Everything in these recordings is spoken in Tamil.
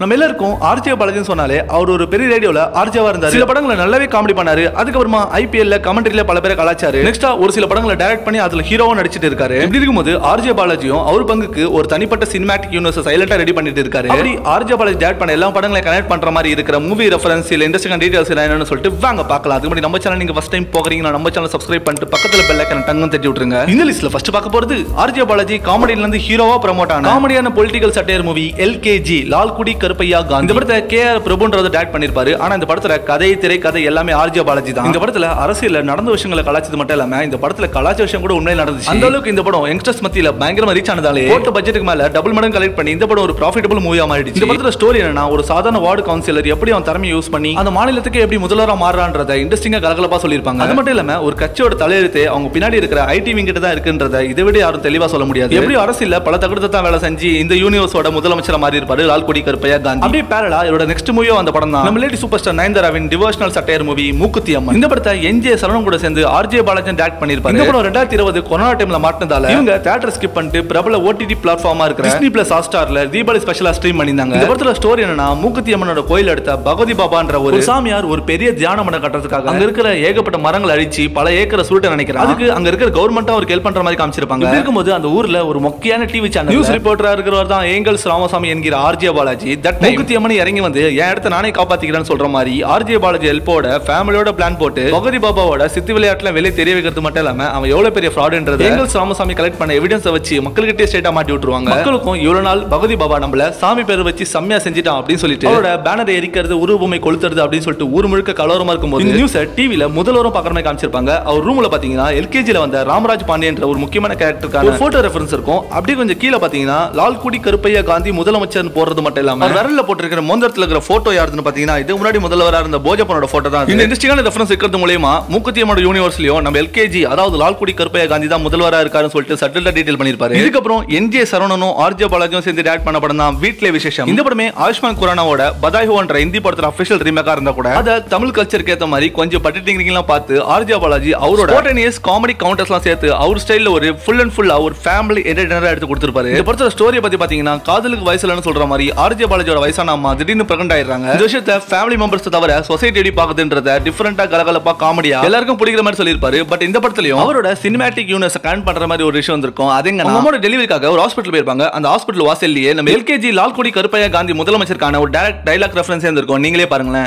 நம்ம எல்லாருக்கும் ஆர்ஜே பாலாஜின்னு சொன்னாலே அவர் ஒரு பெரிய ரேடியோல ஆர்ஜேவா இருந்தாரு சில படங்களை நல்லாவே காமெடி பண்ணாரு அதுக்கப்புறமா ஐபிஎல்ல கமெண்ட்ரியில பல பேரை கலாச்சாரு நெக்ஸ்டா ஒரு சில படங்களை டைரக்ட் பண்ணி அதுல ஹீரோவா நடிச்சிட்டு இருக்காரு இப்படி இருக்கும்போது ஆர்ஜே பாலாஜியும் அவர் பங்குக்கு ஒரு தனிப்பட்ட சினிமாட்டிக் யூனிவர்ஸ் சைலண்டா ரெடி பண்ணிட்டு இருக்காரு அப்படி ஆர்ஜே பாலாஜி டைரக்ட் பண்ண எல்லா படங்களை கனெக்ட் பண்ற மாதிரி இருக்கிற மூவி ரெஃபரன்ஸ் இல்ல இண்டஸ்ட்ரி டீடைல்ஸ் என்னன்னு சொல்லிட்டு வாங்க பார்க்கலாம் அதுக்கு முன்னாடி நம்ம சேனல் நீங்க ஃபர்ஸ்ட் டைம் போகிறீங்கன்னா நம்ம சேனல் சப்ஸ்கிரைப் பண்ணிட்டு பக்கத்துல பெல் ஐக்கன் டங்கும் தட்டி விட்டுருங்க இந்த லிஸ்ட்ல ஃபர்ஸ்ட் பார்க்க போறது ஆர்ஜே பாலாஜி காமெடியில இருந்து ஹீரோவா ப்ரமோட் ஆன காமெடியான political satire movie LKG Lalgudi Karuppaiah Gandhi இந்த படத்தை கே ஆர் பிரபுன்றத டேரக்ட் பண்ணிருப்பாரு ஆனா இந்த படத்துல கதை திரை கதை எல்லாமே ஆர்ஜே பாலாஜி தான் இந்த படத்துல அரசியல்ல நடந்த விஷயங்களை கலாச்சது மட்டும் இல்லாம இந்த படத்துல கலாச்ச விஷயம் கூட உண்மையில நடந்துச்சு அந்த அளவுக்கு இந்த படம் யங்ஸ்டர்ஸ் மத்தியில பயங்கரமா ரீச் ஆனதாலே போட்ட பட்ஜெட்டுக்கு மேல டபுள் மடங்கு கலெக்ட் பண்ணி இந்த படம் ஒரு ப்ராஃபிட்டபிள் மூவியா மாறிடுச்சு இந்த படத்துல ஸ்டோரி என்னன்னா ஒரு சாதாரண வார்டு கவுன்சிலர் எப்படி அவன் திறமையை யூஸ் பண்ணி அந்த மாநிலத்துக்கு எப்படி முதல்வரா மாறுறான்றத இன்ட்ரெஸ்டிங்கா கலகலப்பா சொல்லியிருப்பாங்க அது மட்டும் இல்லாம ஒரு கட்சியோட தலையெழுத்து அவங்க பின்னாடி இருக்கிற ஐடி விங் கிட்ட தான் இருக்குன்றத இதை விட யாரும் தெளிவா சொல்ல முடியாது எப்படி அரசியல்ல பல தகுதி தான் வேலை செஞ்சு இந்த யூனிவர்ஸோட முதலமைச்சரா மாறி இருப்பாரு லால்குடி கருப்பையா காந்தி அப்படியே பேரலா இவரோட நெக்ஸ்ட் மூவியோ அந்த படம் தான் நம்ம லேடி சூப்பர் ஸ்டார் நயன்தாராவின் devotional satire movie Mookuthi Amman இந்த படத்தை என்ஜே சரவணன் கூட சேர்ந்து ஆர்ஜே பாலாஜன் டேரக்ட் பண்ணிருப்பாரு இந்த படம் ரெண்டாயிரத்தி இருபது கொரோனா டைம்ல மாட்டினதால இவங்க தியேட்டர் ஸ்கிப் பண்ணிட்டு பிரபல ஓடிடி பிளாட்ஃபார்மா இருக்கிற டிஸ்னி பிளஸ் ஹாட்ஸ்டார்ல தீபாவளி ஸ்பெஷலா ஸ்ட்ரீம் பண்ணிருந்தாங்க இந்த படத்துல ஸ்டோரி என்னன்னா மூக்குத்தி அம்மனோட கோயில் எடுத்த பகவதி பாபான்ற ஒரு சாமியார் ஒரு பெரிய தியான மடம் கட்டுறதுக்காக அங்க இருக்கிற ஏகப்பட்ட மரங்கள் அழிச்சு பல ஏக்கரை சுருட்ட நினைக்கிறேன் அதுக்கு அங்க இருக்கிற கவர்மெண்டா ஒரு ஹெல்ப் பண்ற மாதிரி காமிச்சிருப்பாங்க இப்படி இருக்கும்போது அந்த ஊர்ல ஒரு மொக்கையான டிவி சேனல் நியூஸ் ரிப்போர்ட்டரா இருக்கிறவர் தான் ஏங்கல்ஸ் ராமசாமி என்கிற ஆர்ஜே பாலாஜி தட் மூக்குத்தி அம்மன் இறங்கி வந்து என் இடத்த நானே காப்பாத்திக்கிறேன்னு சொல்ற மாதிரி ஆர்ஜே பாலாஜி ஹெல்ப்போட ஃபேமிலியோட பிளான் போட்டு பகவதி பாபாவோட சித்து விளையாட்டுல வெளியே தெரிய வைக்கிறது மட்டும் இல்லாம அவன் எவ்வளவு பெரிய ஃப்ராடுன்றது ஏங்கல்ஸ் ராமசாமி கலெக்ட் பண்ண எவிடன்ஸை வச்சு மக்கள்கிட்டே ஸ்ட்ரெயிட்டா மாட்டி விட்டுருவாங்க மக்களுக்கும் இவ்வளவு நாள் பகவதி பாபா நம்மள சாமி பேர் வச்சு செம்மையா செஞ்சுட்டான் அப்படின்னு சொல்லிட்டு அவரோட பேனர் எரிக்கிறது உருவமை கொளுத்துறது அப்படின்னு சொல்லிட்டு ஊர் முழுக்க கலவரமா இருக்கும்போது இந்த நியூஸை டிவில முதல்வரும் பாக்குற மாதிரி காமிச்சிருப்பாங்க அவர் ரூம்ல பாத்தீங்கன்னா எல்கேஜில வந்த ராமராஜ் பாண்டியன்ற ஒரு முக்கியமான கேரக்டருக்கான போட்டோ ரெஃபரன்ஸ் இருக்கும் அப்படியே கொஞ்சம் கீழே பாத்தீங்கன்னா லால்குடி கருப்பையா காந்தி முதலமைச்சர் போறது மட்டும் இல்லாம அவர் விரல்ல போட்டிருக்கிற மோந்திரத்துல இருக்கிற போட்டோ யாருன்னு பாத்தீங்கன்னா இது முன்னாடி முதல்வரா இருந்த போஜப்பனோட போட்டோ தான் இது. இந்த இன்ட்ரெஸ்டிங்கான ரெஃபரன்ஸ் இருக்கிறது மூலயமா மூக்குத்தியமோட யூனிவர்ஸ்லயும் நம்ம எல்கேஜி அதாவது லால்குடி கருப்பையா காந்தி தான் முதல்வரா இருக்காருன்னு சொல்லிட்டு சட்டில்டா டீடைல் பண்ணிருப்பாரு இதுக்கப்புறம் என்ஜே சரவணனும் ஆர்ஜே பாலாஜியும் சேர்ந்து டேரக்ட் பண்ண படம் தான் வீட்ல விசேஷம் இந்த படமே ஆயுஷ்மான் குரானாவோட பதாய்ஹோன்ற ஹிந்தி படத்துல அபிஷியல் ரீமேக்கா இருந்தா கூட அத தமிழ் கல்ச்சருக்கு ஏத்த மாதிரி கொஞ்சம் பட்ஜெட்டிங் எல்லாம் பார்த்து ஆர்ஜே பாலாஜி அவரோட ஸ்பான்டேனியஸ் காமெடி கவுண்டர்ஸ்லாம் சேர்த்து அவர் ஸ்டைல்ல ஒரு ஃபுல் அண்ட் ஃபுல் ஒரு ஃபேமிலி என்டர்டைனரா எடுத்து கொடுத்திருப்பாரு இந்த படத்தோட ஸ்டோரியை பத்தி பாத்தீங்கன்னா காதலுக்கு வயசுலன்னு சொல்ற மாதிரி ஆர்ஜே பாலாஜியோட வயசான அம்மா திடீர்னு பிரெக்னென்ட் ஆயிடுறாங்க இந்த விஷயத்தை ஃபேமிலி மெம்பர்ஸ் தவிர சொசைட்டி எப்படி பாக்குதுன்றத டிஃபரெண்டா கலகலப்பா காமெடியா எல்லாருக்கும் பிடிக்கிற மாதிரி சொல்லியிருப்பாரு பட் இந்த படத்துலயும் அவரோட சினிமேட்டிக் யூனிவர்ஸ் கனெக்ட் பண்ற மாதிரி ஒரு விஷயம் வந்திருக்கும் அது எங்க நம்மளோட டெலிவரிக்காக ஒரு ஹாஸ்பிட்டல் போயிருப்பாங்க அந்த ஹாஸ்பிட்டல் வாசல்லையே நம்ம எல்கேஜி லால்குடி கருப்பையா காந்தி முதலமைச்சருக்கான ஒரு டைரக்ட் டைலாக் ரெஃபரன்ஸ் இருந்திருக்கும் நீங்களே பாருங்களேன்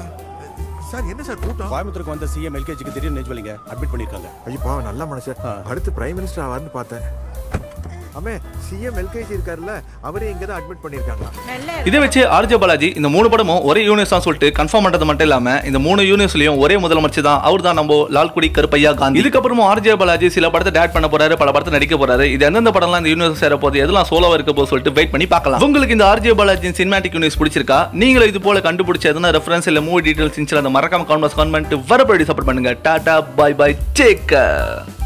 சார் என்ன சார் கூட்டம் கோயம்புத்தூருக்கு வந்த சிஎம் எல்கேஜிக்கு திடீர்னு நெஞ்சுவலிங்க அட்மிட் பண்ணிருக்காங்க ஐயப்பா நல்ல மனுஷன் அடுத்து பிரைம் மினிஸ்டர் ஆவார்னு பார்த்தேன் அம்மே சிஎம் எல்கேஜி இருக்காருல்ல அவரே இங்க தான் அட்மிட் பண்ணிருக்காங்க இதை வச்சு ஆர்ஜே பாலாஜி இந்த மூணு படமும் ஒரே யூனிவர்ஸ் தான் சொல்லிட்டு கன்ஃபார்ம் பண்றது மட்டும் இல்லாம இந்த மூணு யூனிவர்ஸ்லயும் ஒரே முதலமைச்சர் தான் அவர் தான் நம்ம லால்குடி கருப்பையா காந்தி இதுக்கப்புறமும் ஆர்ஜே பாலாஜி சில படத்தை டேட் பண்ண போறாரு பல படத்தை நடிக்க போறாரு இது எந்தெந்த படம்லாம் இந்த யூனிவர்ஸ் சேர போகுது எதெல்லாம் சோலோவா இருக்க போது சொல்லிட்டு வெயிட் பண்ணி பார்க்கலாம் உங்களுக்கு இந்த ஆர்ஜே பாலாஜி சினிமாட்டிக் யூனிவர்ஸ் பிடிச்சிருக்கா நீங்களும் இது போல கண்டுபிடிச்ச எதனா ரெஃபரன்ஸ் இல்ல மூவி டீடைல்ஸ் இருந்துச்சு அந்த மறக்காம கான்வர்ஸ் கமெண்ட் வரப்படி சப்போர்ட் பண்ணுங்க டாடா பை பை டேக்